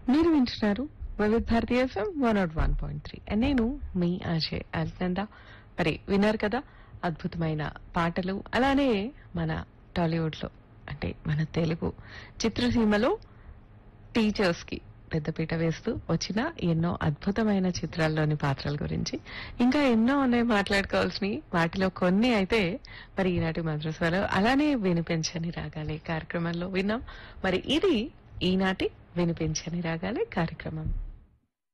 మీరు వింటున్నారు Vividh Bharati FM one naught one point three నేను మీ ఆశయ్ అల్నంద మరి విన్నారు కదా అద్భుతమైన పాటలు అలానే మన టాలీవుడ్ లో అంటే మన తెలుగు చిత్రసీమలో టీచర్స్ కి పెద్దపీట వేస్తూ వచ్చిన ఎన్నో అద్భుతమైన చిత్రాల్లోని పాత్రల గురించి ఇంకా ఎన్నో ఉన్నాయి మాట్లాడుకోవాల్సినవి వాటిలో కొన్ని అయితే మరి ఈనాటి మద్రసాలో అలానే వినిపించని రాగాలి కార్యక్రమంలో విన్నాం మరి ఇది ఈనాటి వినిపించని రాగాలి కార్యక్రమం